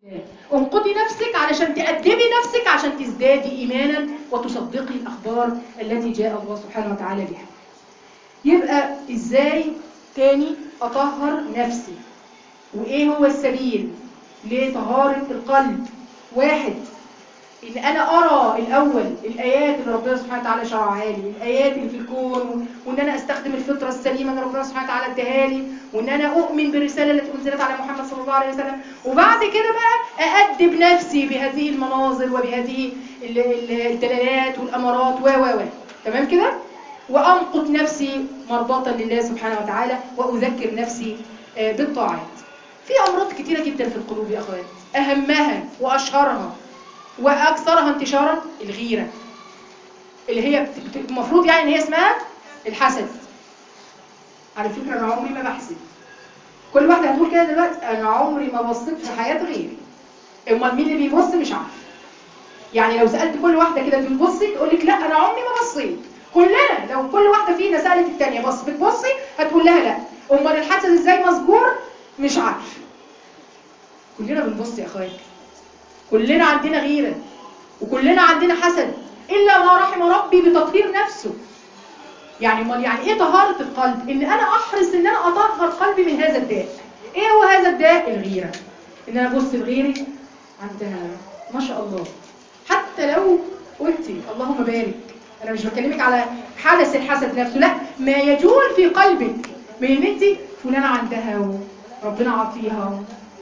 انقضي نفسك علشان تأدبي نفسك عشان تزدادي إيمانا وتصدقي الأخبار التي جاء الله سبحانه وتعالى بها يبقى إزاي تاني أطهر نفسي وإيه هو السبيل لطهارة القلب واحد إن أنا أرى الأول الآيات اللي ربنا سبحانه وتعالى شرعها لي الآيات اللي في الكون وإن أنا أستخدم الفطرة السليمة اللي ربنا سبحانه وتعالى اداها لي وإن أنا أؤمن بالرسالة التي أنزلت على محمد صلى الله عليه وسلم وبعد كده بقى أأدب نفسي بهذه المناظر وبهذه الدلالات والأمارات و و و تمام كده؟ وأنقط نفسي مرضاة لله سبحانه وتعالى وأذكر نفسي بالطاعات في أمراض كتيرة جدا في القلوب يا أخوات أهمها وأشهرها وأكثرها انتشارا الغيرة اللي هي المفروض يعني ان هي اسمها الحسد على فكرة أنا عمري ما بحسد كل واحدة هتقول كده دلوقتي أنا عمري ما بصيت في حياة غيري أمال مين اللي بيبص مش عارف يعني لو سألت كل واحدة كده بتبصي تقول لك لا أنا عمري ما بصيت كلنا لو كل واحدة فينا سألت التانية بص بتبصي هتقول لها لا أمال الحسد إزاي مذكور مش عارف كلنا بنبص يا أخواتي كلنا عندنا غيرة وكلنا عندنا حسد إلا ما رحم ربي بتطهير نفسه يعني امال يعني ايه طهارة القلب ان انا احرص ان انا اطهر قلبي من هذا الداء ايه هو هذا الداء الغيرة ان انا ابص لغيري عندها ما شاء الله حتى لو قلتي اللهم بارك انا مش بكلمك على حدث الحسد نفسه لا ما يجول في قلبك من ان انت فلانة عندها وربنا عطيها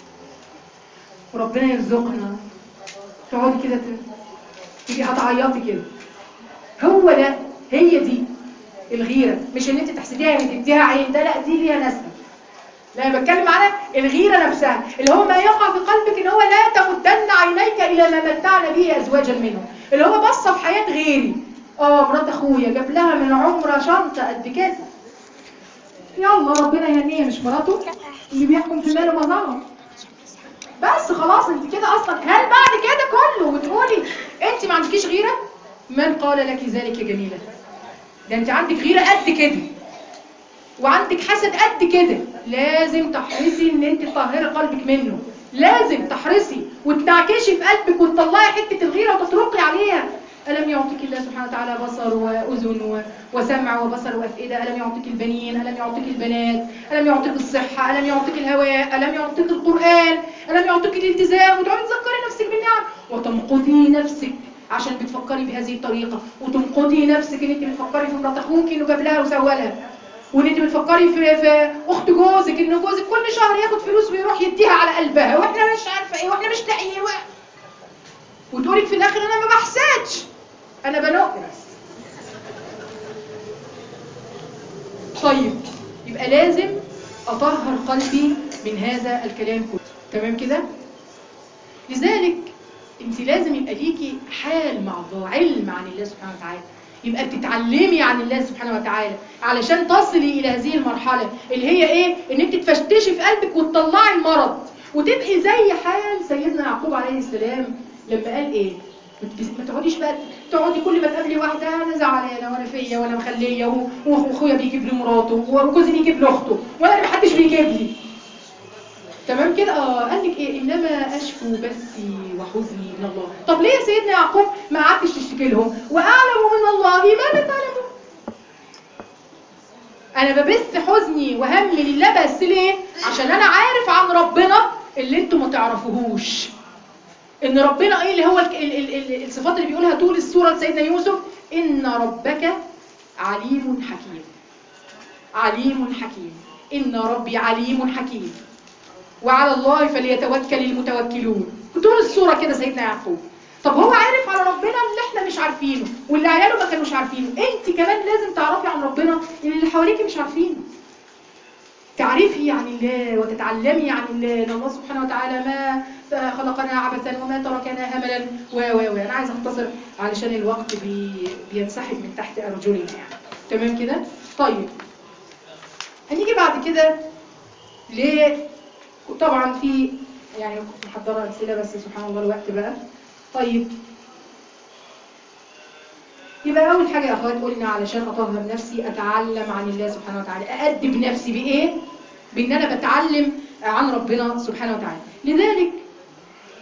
وربنا يرزقنا تقعدي كده تيجي هتعيطي كده هو ده هي دي الغيرة مش ان انت تحسديها يعني تديها عين ده لا دي ليها نسبة لا انا بتكلم على الغيرة نفسها اللي هو ما يقع في قلبك ان هو لا تمدن عينيك الى ما متعنا به ازواجا منهم اللي هو بصة في حياة غيري اه مرات اخويا جاب لها من عمره شنطة قد كده يلا ربنا يهنيها مش مراته اللي بيحكم في ماله مظلم بس خلاص انت كده اصلا هل بعد كده كله وتقولي انت ما عندكيش غيرة من قال لك ذلك جميلة ده انت عندك غيرة قد كده وعندك حسد قد كده لازم تحرصي ان انت تطهري قلبك منه لازم تحرصي وتنعكشي في قلبك وتطلعي حتة الغيرة وتطرقي عليها ألم يعطيك الله سبحانه وتعالى بصر وأذن وسمع وبصر وأفئدة ألم يعطيك البنين ألم يعطيك البنات ألم يعطيك الصحة ألم يعطيك الهواء ألم يعطيك القرآن ألم يعطيك الالتزام وتقعدي تذكري نفسك بالنعم وتنقضي نفسك عشان بتفكري بهذه الطريقة وتنقضي نفسك ان انت بتفكري في مرات اخوك انه جاب لها وسوى لها وان انت بتفكري في في اخت جوزك انه جوزك كل شهر ياخد فلوس ويروح يديها على قلبها واحنا مش عارفه ايه واحنا مش لاقيين وتقولي في الاخر انا ما بحسدش انا بنق بس طيب يبقى لازم اطهر قلبي من هذا الكلام كله تمام كده لذلك انت لازم يبقى ليكي حال مع الله علم عن الله سبحانه وتعالى يبقى بتتعلمي عن الله سبحانه وتعالى علشان تصلي الى هذه المرحله اللي هي ايه ان انت تفتشي في قلبك وتطلعي المرض وتبقي زي حال سيدنا يعقوب عليه السلام لما قال ايه ما تقعديش بقى تقعدي كل ما تقابلي واحده انا زعلانه وانا فيا وانا مخليه واخويا بيجيب لي مراته وجوزي بيجيب له اخته وانا ما حدش بيجيب لي تمام كده اه قال لك ايه انما اشكو بثي وحزني من الله طب ليه يا سيدنا يعقوب ما قعدتش تشتكي لهم واعلم من الله ما لا تعلمون انا ببث حزني وهمي لله بس ليه عشان انا عارف عن ربنا اللي انتوا ما تعرفوهوش ان ربنا ايه اللي هو ال ال ال الصفات اللي بيقولها طول السوره لسيدنا يوسف ان ربك عليم حكيم عليم حكيم ان ربي عليم حكيم وعلى الله فليتوكل المتوكلون طول الصورة كده سيدنا يعقوب طب هو عارف على ربنا اللي احنا مش عارفينه واللي عياله ما كانوش عارفينه انت كمان لازم تعرفي عن ربنا اللي حواليك مش عارفينه تعرفي عن الله وتتعلمي عن الله ان الله سبحانه وتعالى ما خلقنا عبثا وما تركنا هملا و و و انا عايزه اختصر علشان الوقت بي بينسحب من تحت ارجلنا يعني تمام كده طيب هنيجي بعد كده ل طبعا في يعني كنت محضره امثله بس سبحان الله الوقت بقى طيب يبقى اول حاجه يا اخوات قلنا علشان اطهر نفسي اتعلم عن الله سبحانه وتعالى اادب نفسي بايه بان انا بتعلم عن ربنا سبحانه وتعالى لذلك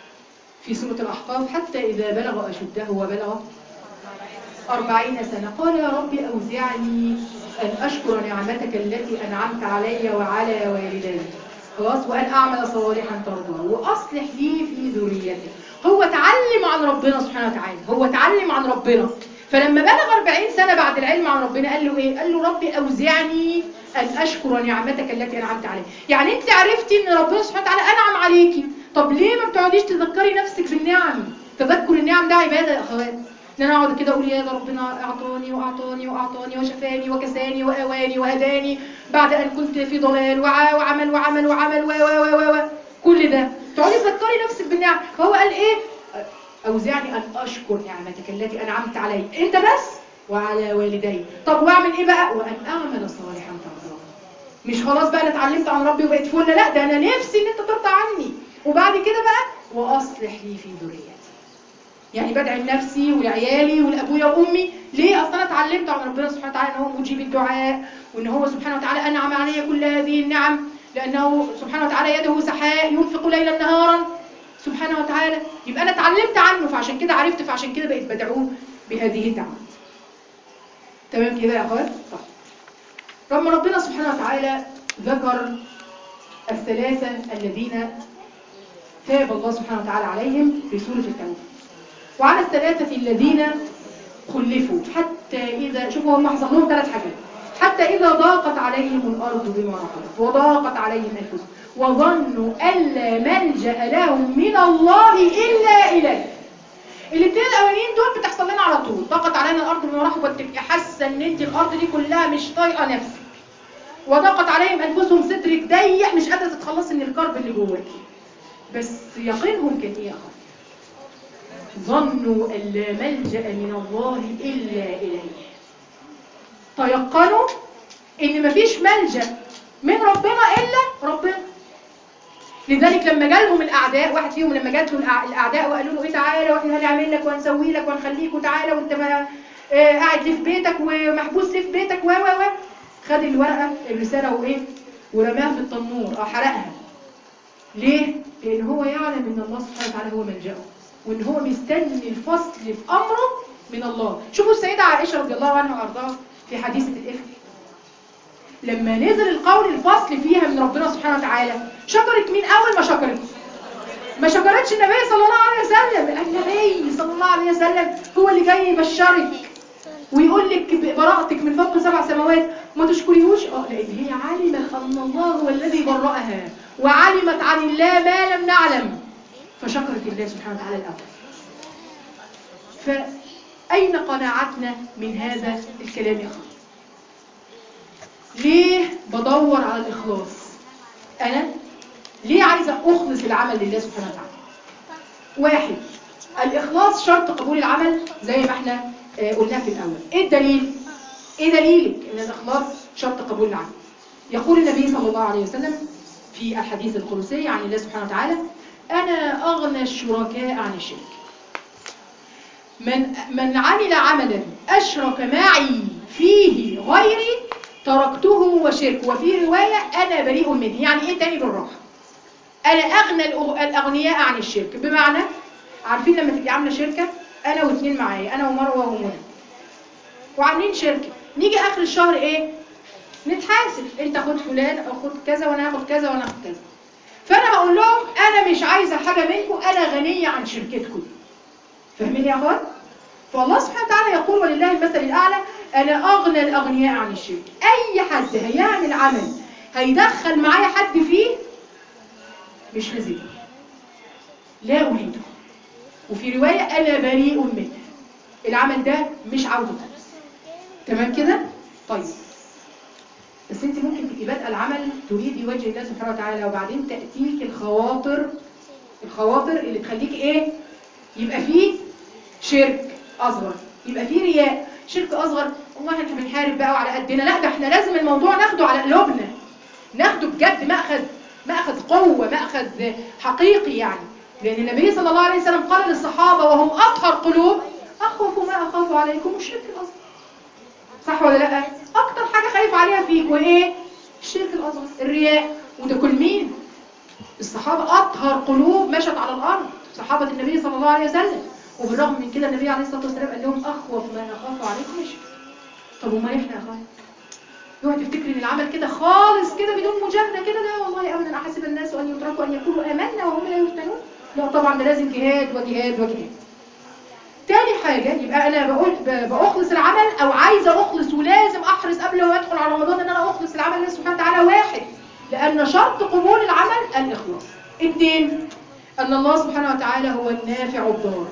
في سورة الأحقاف حتى إذا بلغ أشده وبلغ أربعين سنة قال يا رب أوزعني أن أشكر نعمتك التي أنعمت علي وعلى والدي خلاص وأن أعمل صالحا ترضاه وأصلح لي في ذريتي هو تعلم عن ربنا سبحانه وتعالى هو تعلم عن ربنا فلما بلغ 40 سنة بعد العلم عن ربنا قال له ايه قال له ربي اوزعني ان اشكر نعمتك التي انعمت علي يعني انت عرفتي ان ربنا سبحانه وتعالى انعم عليكي طب ليه ما بتقعديش تذكري نفسك بالنعم تذكر النعم ده عباده يا اخوات ان انا اقعد كده اقول يا ده ربنا اعطاني واعطاني واعطاني وشفاني وكساني واواني وهداني بعد ان كنت في ضلال وع- وعمل وعمل وعمل و و و و كل ده تقعدي تذكري نفسك بالنعم فهو قال ايه أوزعني أن أشكر نعمتك التي أنعمت علي أنت بس وعلى والدي طب وأعمل إيه بقى وأن أعمل صالحا ترضاه مش خلاص بقى أنا اتعلمت عن ربي وبقيت فل لا ده أنا نفسي إن أنت ترضى عني وبعد كده بقى وأصلح لي في ذريتي يعني بدعي لنفسي ولعيالي ولأبويا وأمي ليه أصلا أنا اتعلمت عن ربنا سبحانه وتعالى إن هو مجيب الدعاء وإن هو سبحانه وتعالى أنعم علي كل هذه النعم لأنه سبحانه وتعالى يده سحاء ينفق ليلا نهارا سبحانه وتعالى يبقى انا اتعلمت عنه فعشان كده عرفت فعشان كده بقيت بدعوه بهذه الدعوات تمام كده يا اخوات طيب لما ربنا سبحانه وتعالى ذكر الثلاثه الذين تاب الله سبحانه وتعالى عليهم في سوره التوبه وعلى الثلاثه الذين خلفوا حتى اذا شوفوا هم حصل لهم ثلاث حاجات حتى إذا ضاقت عليهم الأرض بما رحبت وضاقت عليهم أنفسهم وظنوا أن لا ملجأ لهم من الله إلا إليه الاثنين الاولانيين دول بتحصل لنا على طول ضاقت علينا الارض بما رحبت تبقي حاسه ان انت الارض دي كلها مش طايقه نفسك وضاقت عليهم انفسهم صدرك ضيق مش قادره تتخلصي من الكرب اللي جواكي بس يقينهم كان ايه يا اخوان ظنوا ان لا ملجا من الله الا اليه تيقنوا ان مفيش ملجا من ربنا الا ربنا لذلك لما جالهم الاعداء واحد فيهم لما جات له الأع- الاعداء وقالوا له ايه تعالى واحنا هنعمل لك وهنسوي لك وهنخليك وتعالى وانت ما آه، قاعد ليه في بيتك ومحبوس ليه في بيتك و و و خد الورقه الرساله وايه ورماها في التنور اه حرقها ليه؟ لان هو يعلم ان الله سبحانه وتعالى هو ملجأه وان هو مستني الفصل في امره من الله شوفوا السيده عائشه رضي الله عنها وارضاها في حديثه الافك لما نزل القول الفصل فيها من ربنا سبحانه وتعالى شكرت مين اول ما شكرت ما شكرتش النبي صلى الله عليه وسلم النبي صلى الله عليه وسلم هو اللي جاي يبشرك ويقول لك براءتك من فوق سبع سماوات ما تشكريهوش اه لان هي علمت ان الله هو الذي برأها وعلمت عن الله ما لم نعلم فشكرت الله سبحانه وتعالى الاول فأين قناعتنا من هذا الكلام يا أخوان ليه بدور على الإخلاص أنا ليه عايزة أخلص العمل لله سبحانه وتعالى واحد الإخلاص شرط قبول العمل زي ما احنا آه، قلنا في الأول إيه الدليل؟ إيه دليلك إن الإخلاص شرط قبول العمل؟ يقول النبي صلى الله عليه وسلم في الحديث القدسي عن الله سبحانه وتعالى أنا أغنى الشركاء عن الشرك من من عمل عملا أشرك معي فيه غيري تركته وشركه وفي رواية أنا بريء منه يعني إيه تاني بالراحة أنا أغنى الأغ- الأغنياء عن الشرك بمعنى عارفين لما تبقي عاملة شركة أنا واثنين معايا أنا ومروة ومنى وعاملين شركة نيجي آخر الشهر إيه نتحاسب أنت خد فلان أو خد كذا وأنا هاخد كذا وأنا هاخد كذا فأنا هقول لهم أنا مش عايزة حاجة منكم أنا غنية عن شركتكم فاهمين يا اخوان فالله سبحانه وتعالى يقول ولله المثل الاعلى انا اغنى الاغنياء عن الشرك اي حد هيعمل عمل هيدخل معايا حد فيه مش هزيده لا اريده وفي روايه انا بريء منه العمل ده مش عاوزه تمام كده طيب بس انت ممكن تبقي بادئه العمل تريدي وجه الله سبحانه وتعالى وبعدين تاتيك الخواطر الخواطر اللي تخليك ايه يبقى فيه شرك اصغر يبقى فيه رياء شرك اصغر والله احنا بنحارب بقى وعلى قدنا لا ده احنا لازم الموضوع ناخده على قلوبنا ناخده بجد ماخذ ماخذ قوه ماخذ حقيقي يعني لان النبي صلى الله عليه وسلم قال للصحابه وهم اطهر قلوب اخوف ما اخاف عليكم الشرك الاصغر صح ولا لا اكتر حاجه خايف عليها فيك وايه الشرك الاصغر الرياء وده كل مين الصحابه اطهر قلوب مشت على الارض صحابة النبي صلى الله عليه وسلم وبالرغم من كده النبي عليه الصلاة والسلام قال لهم أخوف ما أخاف عليكم الشرك طب وما احنا يا اخوان اوعي تفتكري ان العمل كده خالص كده بدون مجاهده كده لا والله ابدا احسب الناس ان يتركوا ان يقولوا امنا وهم لا يفتنون لا طبعا ده لازم جهاد وجهاد وجهاد تاني حاجة يبقى أنا بقول ب- بأخلص العمل أو عايزة أخلص ولازم أحرص قبل ما أدخل على رمضان إن أنا أخلص العمل لله سبحانه وتعالى واحد لأن شرط قبول العمل الإخلاص اثنين أن الله سبحانه وتعالى هو النافع الضار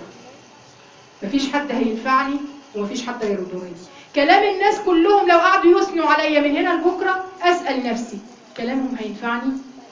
مفيش حد هينفعني ومفيش حد هيردني كلام الناس كلهم لو قعدوا يثنوا عليا من هنا لبكره اسال نفسي كلامهم هينفعني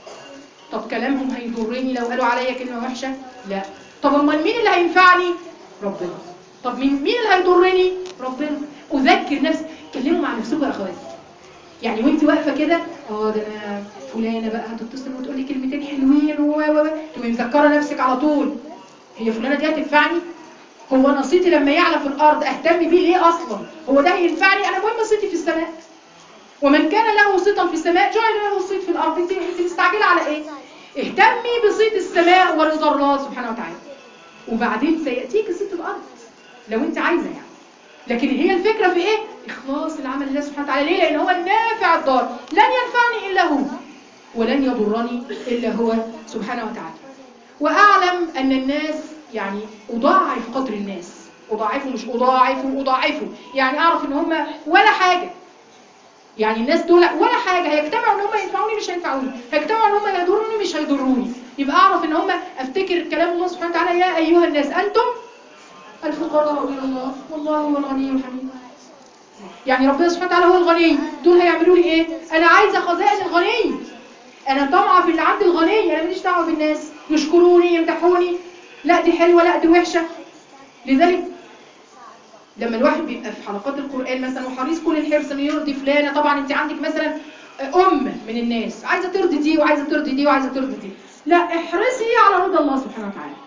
طب كلامهم هيضرني لو قالوا عليا كلمه وحشه لا طب امال مين اللي هينفعني ربنا طب مين مين اللي هيضرني ربنا اذكر نفسي كلموا مع نفسكم يا اخواتي يعني وانت واقفه كده اه ده انا فلانه بقى هتتصل وتقول لي كلمتين حلوين و و و تبقي مذكره نفسك على طول هي فلانه دي هتنفعني هو انا صيتي لما يعلى في الارض اهتم بيه ليه اصلا هو ده هينفعني انا مهم صيتي في السماء ومن كان له صيتا في السماء جعل له صيت في الارض انت انت مستعجله على ايه اهتمي بصيت السماء ورضا الله سبحانه وتعالى وبعدين سياتيك صيت الارض لو انت عايزه يعني لكن هي الفكره في ايه اخلاص العمل لله سبحانه وتعالى ليه لان هو النافع الضار لن ينفعني الا هو ولن يضرني الا هو سبحانه وتعالى واعلم ان الناس يعني اضاعف قدر الناس اضاعفه مش اضاعفه اضاعفه يعني اعرف ان هم ولا حاجه يعني الناس دول ولا حاجه هيجتمعوا ان هم ينفعوني مش هينفعوني هيجتمعوا ان هم يضروني مش هيضروني يبقى اعرف ان هم افتكر كلام الله سبحانه وتعالى يا ايها الناس انتم الفقراء الى الله والله هو الغني الحميد يعني ربنا سبحانه وتعالى هو الغني دول هيعملوا لي ايه انا عايزه خزائن الغني انا طمعه في اللي عند الغني انا ماليش دعوه بالناس يشكروني يمدحوني لا دي حلوه لا دي وحشه لذلك لما الواحد بيبقى في حلقات القرآن مثلا وحريص كل الحرص انه يرضي فلانة طبعا انت عندك مثلا أم من الناس عايزة ترضي دي وعايزة ترضي دي وعايزة ترضي دي لا احرصي على رضا الله سبحانه وتعالى